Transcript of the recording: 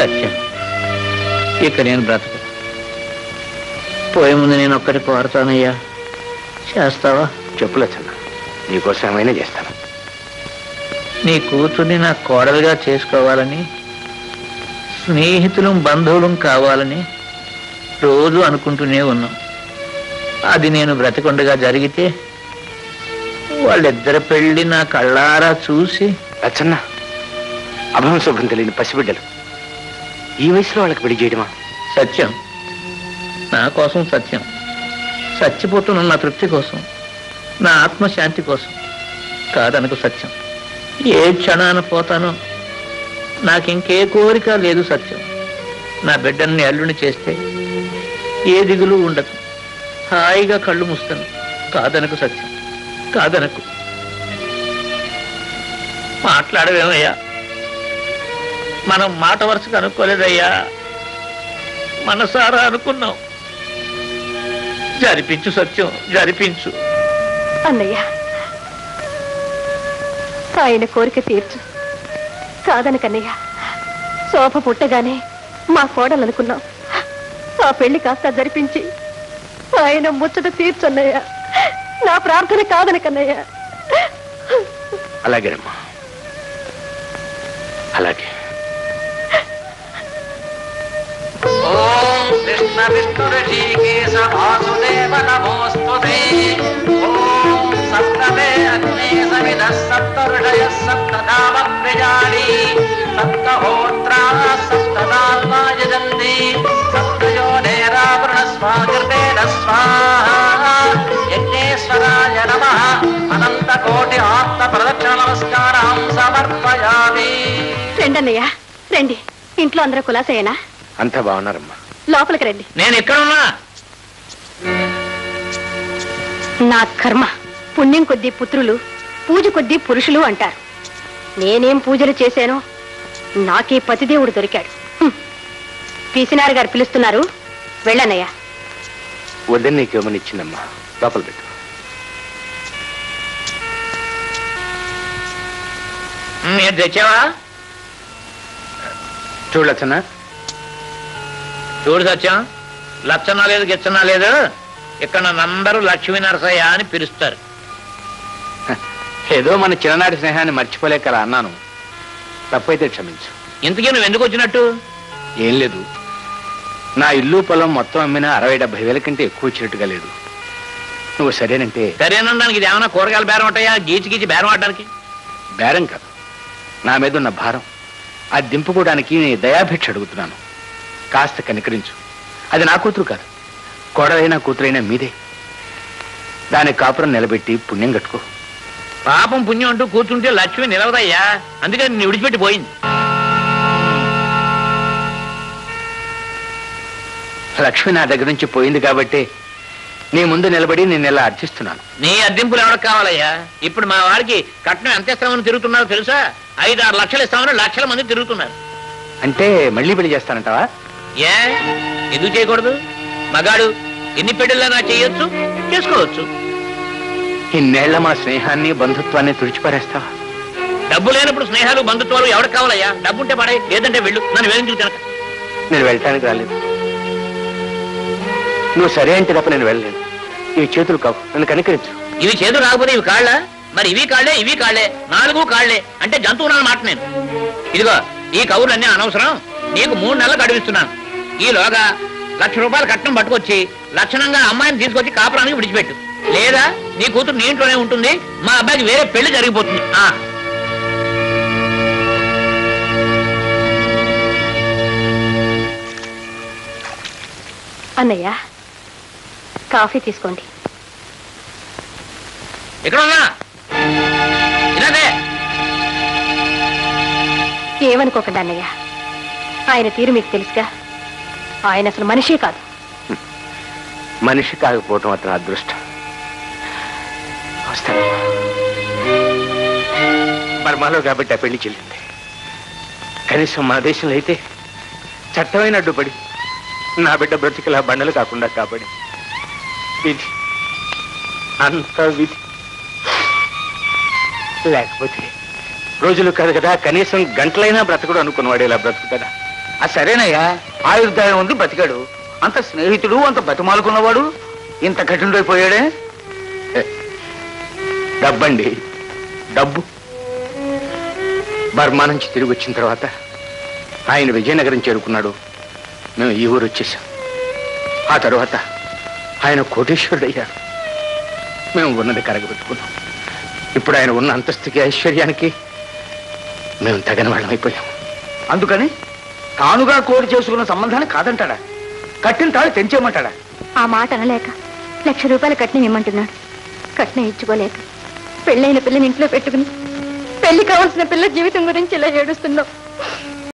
సత్యం ఇక నేను బ్రతక పోయే ముందు నేను ఒక్కటి కోరతానయ్యా చేస్తావా చెప్పు లచ్చన్న నీకోసం ఏమైనా చేస్తాను నీ కూతుర్ని నా కోడలుగా చేసుకోవాలని స్నేహితులం బంధువులం కావాలని రోజు అనుకుంటూనే ఉన్నాం అది నేను బ్రతికొండగా జరిగితే వాళ్ళిద్దరి పెళ్లి నా కళ్ళారా చూసి లచ్చన్న అభం శుభ్రం తెలియని పసిబిడ్డలు ఈ వయసులో వాళ్ళకి పెళ్లి చేయడమా సత్యం నా కోసం సత్యం చచ్చిపోతున్న నా తృప్తి కోసం నా ఆత్మశాంతి కోసం కాదనకు సత్యం ఏ క్షణాన పోతానో నాకింకే కోరిక లేదు సత్యం నా బిడ్డల్ని అల్లుని చేస్తే ఏ దిగులు ఉండదు హాయిగా కళ్ళు మూస్తాను కాదనకు సత్యం కాదనకు మాట్లాడవేమయ్యా మనం మాట వరుసగా అనుకోలేదయ్యా మనసారా అనుకున్నాం జరిపించు సత్యం జరిపించు అన్నయ్య ఆయన కోరిక తీర్చు కాదనకన్నయ్య శోభ పుట్టగానే మా కోడలనుకున్నాం ఆ పెళ్లి కాస్త జరిపించి ఆయన ముచ్చట తీర్చన్నయ్య నా ప్రార్థన కాదనకన్నయ్య అలాగేనమ్మా అలాగే ఓం కృష్ణ విష్ణు ఋషికేశ వాసుదేవ నమోస్తుతే ఓం సప్తమే అగ్నే సవిద సప్త ఋషయ సప్తధామ ప్రజాని సప్తహోత్రా సప్తదాల్మా యజంతి సప్తయో నేరావృణ స్వాగృతేన స్వాహ యజ్ఞేశ్వరాయ నమ అనంత కోటి ఆత్మ ప్రదక్షిణ నమస్కారం సమర్పయామి రండన్నయ్య రండి ఇంట్లో అందరూ కులాసయ్యనా అంతా బాగున్నారమ్మా లోపలికి రండి నేను ఎక్కడున్నా నా కర్మ పుణ్యం కొద్దీ పుత్రులు పూజ కొద్దీ పురుషులు అంటారు నేనేం పూజలు చేశానో నాకే పతిదేవుడు దొరికాడు హ్మ్. పీసినారు గారు పిలుస్తున్నారు వెళ్ళన్నయ్యా వద్దని నీకేమని ఇచ్చిందమ్మా లోపల పెట్టు మీరు తెచ్చావా చూడు లచ్చన్న చూడు సత్యం లచ్చన లేదు గిచ్చన లేదు ఇక్కడ నన్నందరూ లక్ష్మీ నరసయ్య అని పిలుస్తారు ఏదో మన చిన్ననాటి స్నేహాన్ని మర్చిపోలేక అలా అన్నాను తప్పైతే క్షమించు ఇంతకీ నువ్వు ఎందుకు వచ్చినట్టు ఏం లేదు నా ఇల్లు పొలం మొత్తం అమ్మిన అరవై డెబ్బై వేల కంటే ఎక్కువ వచ్చినట్టుగా లేదు నువ్వు సరేనంటే సరేనడానికి ఇది ఏమైనా కూరగాయల బేరం ఉంటాయా గీచి గీచి బేరం ఆడడానికి బేరం కాదు నా మీద ఉన్న భారం అది దింపుకోవడానికి నీ దయాభిక్ష అడుగుతున్నాను కాస్త కనికరించు అది నా కూతురు కాదు కోడలైనా కూతురైనా మీదే దాని కాపురం నిలబెట్టి పుణ్యం కట్టుకో పాపం పుణ్యం అంటూ కూర్చుంటే లక్ష్మి నిలవదయ్యా అందుకని నిన్ను విడిచిపెట్టి పోయింది లక్ష్మి నా దగ్గర నుంచి పోయింది కాబట్టి నీ ముందు నిలబడి నేను ఇలా అర్చిస్తున్నాను నీ అద్దెంపులు ఎవరికి కావాలయ్యా ఇప్పుడు మా వాడికి కట్నం ఎంత ఇస్తామని తిరుగుతున్నారో తెలుసా ఐదు ఆరు లక్షలు ఇస్తామని లక్షల మంది తిరుగుతున్నారు అంటే మళ్ళీ పెళ్లి చేస్తానంటావా ఏ ఎందుకు చేయకూడదు మగాడు ఎన్ని పెళ్ళిళ్ళైనా చేయొచ్చు చేసుకోవచ్చు ఇన్నేళ్ల మా స్నేహాన్ని బంధుత్వాన్ని తుడిచిపారేస్తావా డబ్బు లేనప్పుడు స్నేహాలు బంధుత్వాలు ఎవరికి కావాలయ్యా డబ్బు ఉంటే పడే లేదంటే వెళ్ళు నన్ను వేధించు తినక నేను వెళ్ళటానికి రాలేదు నువ్వు సరే అంటే తప్ప నేను వెళ్ళలేను ఇవి చేతులు కావు నన్ను కనికరించు ఇవి చేదు రాకపోతే ఇవి కాళ్ళ మరి ఇవి కాళ్ళే ఇవి కాళ్ళే నాలుగు కాళ్ళే అంటే జంతువు మాట నేను ఇదిగో ఈ కవులన్నీ అనవసరం నీకు మూడు నెలలు గడిపిస్తున్నాను ఈలోగా లక్ష రూపాయలు కట్నం పట్టుకొచ్చి లక్షణంగా అమ్మాయిని తీసుకొచ్చి కాపురానికి విడిచిపెట్టు లేదా నీ కూతురు నీ ఇంట్లోనే ఉంటుంది మా అబ్బాయికి వేరే పెళ్లి జరిగిపోతుంది ఆ అన్నయ్య కాఫీ తీసుకోండి ఇక్కడ ఉన్నా ఇలాగే ఏమనుకోకండి అన్నయ్య ఆయన తీరు మీకు తెలుసుగా ఆయన అసలు మనిషే కాదు మనిషి కాకపోవటం అతని అదృష్టం వస్తాను బర్మాలో కాబట్టి ఆ పెళ్లి చెల్లింది కనీసం మన దేశంలో అయితే చట్టమైన అడ్డుపడి నా బిడ్డ బ్రతికలా బండలు కాకుండా కాపాడి విధి అంత విధి లేకపోతే రోజులు కాదు కదా కనీసం గంటలైనా బ్రతకడు అనుకున్నవాడు ఇలా బ్రతుకు కదా అది సరేనయ్యా ఆయుర్దాయం ఉంది బతికాడు అంత స్నేహితుడు అంత బతిమాలుకున్నవాడు ఇంత కఠినుడైపోయాడే డబ్బండి డబ్బు బర్మా నుంచి తిరిగి వచ్చిన తర్వాత ఆయన విజయనగరం చేరుకున్నాడు మేము ఈ ఊరు వచ్చేసాం ఆ తర్వాత ఆయన కోటేశ్వరుడు అయ్యారు మేము ఉన్నది కరగబెట్టుకున్నాం ఇప్పుడు ఆయన ఉన్న అంతస్తుకి ఐశ్వర్యానికి మేము తగని వాళ్ళం అయిపోయాం అందుకని తానుగా కోరి చేసుకున్న సంబంధాన్ని కాదంటాడా కట్టిన తాళి తెంచేయమంటాడా ఆ మాట అనలేక లక్ష రూపాయల కట్నం ఇమ్మంటున్నాడు కట్నం ఇచ్చుకోలేక పెళ్ళైన పిల్లని ఇంట్లో పెట్టుకుని పెళ్లి కావాల్సిన పిల్ల జీవితం గురించి ఇలా ఏడుస్తున్నావు